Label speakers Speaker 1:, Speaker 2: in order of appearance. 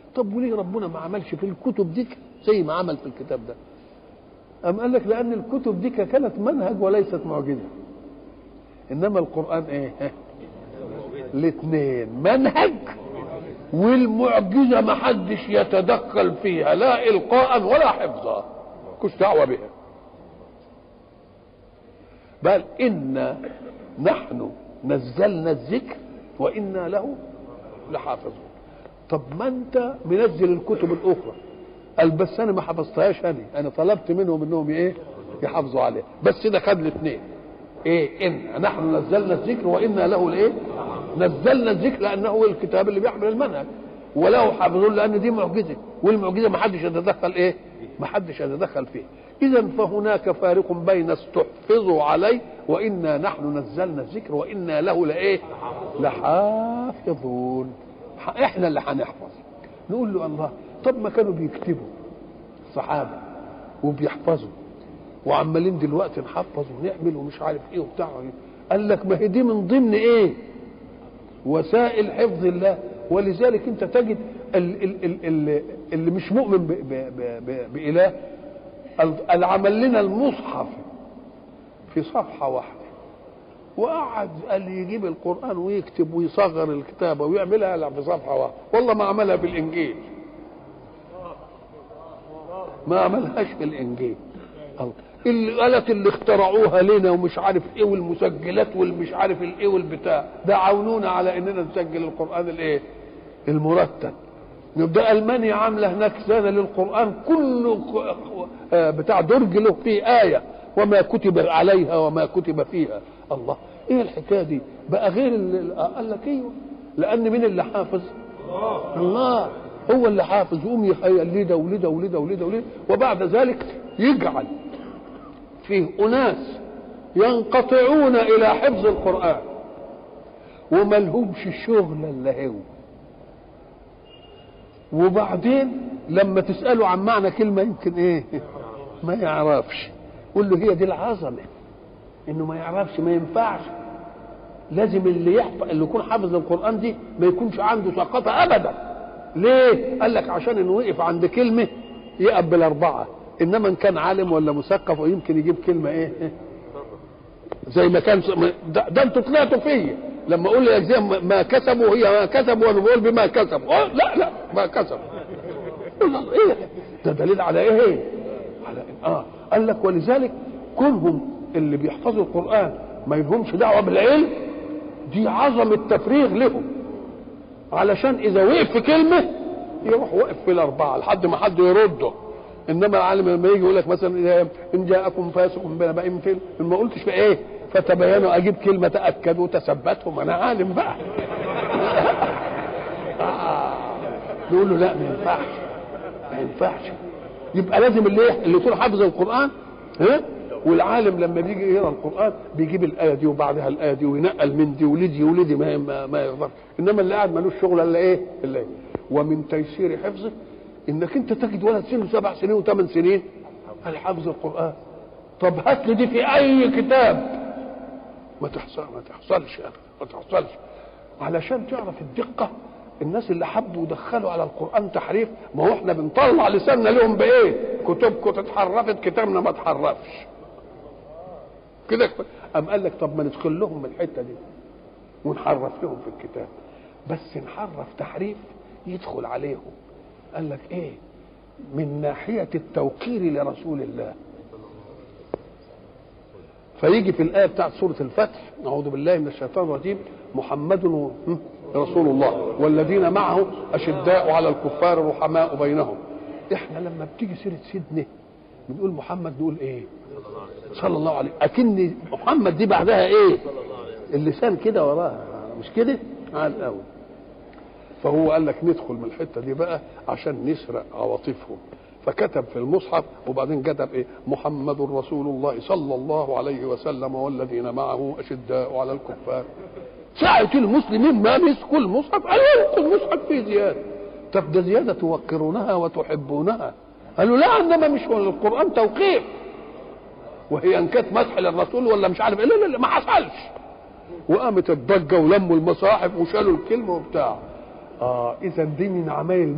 Speaker 1: طب وليه ربنا ما عملش في الكتب دي زي ما عمل في الكتاب ده أم قال لك لأن الكتب دي كانت منهج وليست معجزة إنما القرآن إيه الاثنين منهج والمعجزة ما حدش يتدخل فيها لا إلقاء ولا حفظا كش دعوة بها بل إنا نحن نزلنا الذكر وإنا له لحافظون طب ما انت منزل الكتب الاخرى قال بس انا ما حفظتهاش انا انا طلبت منهم انهم ايه يحافظوا عليها بس ده خد الاثنين ايه ان نحن نزلنا الذكر وانا له الايه نزلنا الذكر لانه هو الكتاب اللي بيحمل المنهج وله حافظون لان دي معجزه والمعجزه ما حدش يتدخل ايه ما حدش يتدخل فيه اذا فهناك فارق بين استحفظوا عليه وانا نحن نزلنا الذكر وانا له لايه لحافظون احنا اللي هنحفظ نقول له الله طب ما كانوا بيكتبوا الصحابه وبيحفظوا وعمالين دلوقتي نحفظ ونعمل ومش عارف ايه وبتاع قال لك ما هي دي من ضمن ايه وسائل حفظ الله ولذلك انت تجد ال ال ال ال اللي مش مؤمن ب ب ب ب بإله اللي عمل لنا المصحف في صفحة واحدة وقعد قال يجيب القرآن ويكتب ويصغر الكتابة ويعملها في صفحة واحدة والله ما عملها في الإنجيل ما عملهاش في الإنجيل الآلات اللي اخترعوها لنا ومش عارف ايه والمسجلات والمش عارف الايه والبتاع ده عاونونا على اننا نسجل القرآن الايه المرتب يبقى المانيا عامله هناك سنه للقران كله بتاع درج له فيه ايه وما كتب عليها وما كتب فيها الله ايه الحكايه دي بقى غير قال لك ايوه لان مين اللي حافظ الله هو اللي حافظ يقوم يخيل ده ولده ولده ولده ولده وبعد ذلك يجعل فيه اناس ينقطعون الى حفظ القران وما لهمش شغل الا هو وبعدين لما تساله عن معنى كلمه يمكن ايه ما يعرفش قول له هي دي العظمه انه ما يعرفش ما ينفعش لازم اللي يحفظ اللي يكون حافظ القران دي ما يكونش عنده ثقافه ابدا ليه قال لك عشان انه وقف عند كلمه يقبل اربعه انما ان كان عالم ولا مثقف ويمكن يجيب كلمه ايه زي ما كان ده, ده انتوا طلعتوا فيا لما اقول لك زي ما كسبوا هي ما كسبوا وانا بقول بما كسبوا أه لا لا ما كسبوا ايه ده دليل على ايه على اه قال لك ولذلك كلهم اللي بيحفظوا القران ما لهمش دعوه بالعلم دي عظمه تفريغ لهم علشان اذا وقف في كلمه يروح واقف في الاربعه لحد ما حد يرده انما العالم لما يجي يقول لك مثلا ان جاءكم فاسق بنبأ في ما قلتش في ايه فتبينوا اجيب كلمه تاكدوا تثبتهم انا عالم بقى نقول له لا ما ينفعش ما ينفعش يبقى لازم اللي اللي يكون حافظ القران ها والعالم لما بيجي يقرا القران بيجيب الايه دي وبعدها الايه دي وينقل من دي ولدي ولدي ما ما, ما يقدرش انما اللي قاعد ملوش شغل الا ايه؟ الا ايه؟ ومن تيسير حفظه انك انت تجد ولد سنه سبع سنين وثمان سنين قال حافظ القران طب هات لي دي في اي كتاب ما تحصل ما تحصلش يعني ما تحصلش علشان تعرف الدقه الناس اللي حبوا يدخلوا على القران تحريف ما هو احنا بنطلع لساننا لهم بايه؟ كتبكم اتحرفت كتابنا ما اتحرفش كده قام قال لك طب ما ندخل لهم من الحته دي ونحرف لهم في الكتاب بس نحرف تحريف يدخل عليهم قال لك ايه من ناحيه التوقير لرسول الله فيجي في الايه بتاعت سوره الفتح اعوذ بالله من الشيطان الرجيم محمد رسول الله والذين معه اشداء على الكفار رحماء بينهم احنا لما بتيجي سيره سيدنا بنقول محمد نقول ايه صلى الله عليه اكن محمد دي بعدها ايه اللسان كده وراها مش كده على الاول فهو قال لك ندخل من الحته دي بقى عشان نسرق عواطفهم فكتب في المصحف وبعدين كتب ايه محمد رسول الله صلى الله عليه وسلم والذين معه اشداء على الكفار ساعة المسلمين ما مسكوا المصحف قالوا يلقوا المصحف فيه زيادة طب ده زيادة توقرونها وتحبونها قالوا لا انما مش هو القرآن توقيف وهي ان كانت مسح للرسول ولا مش عارف ايه لا لا ما حصلش وقامت الضجه ولموا المصاحف وشالوا الكلمه وبتاع اه اذا دي من عمايل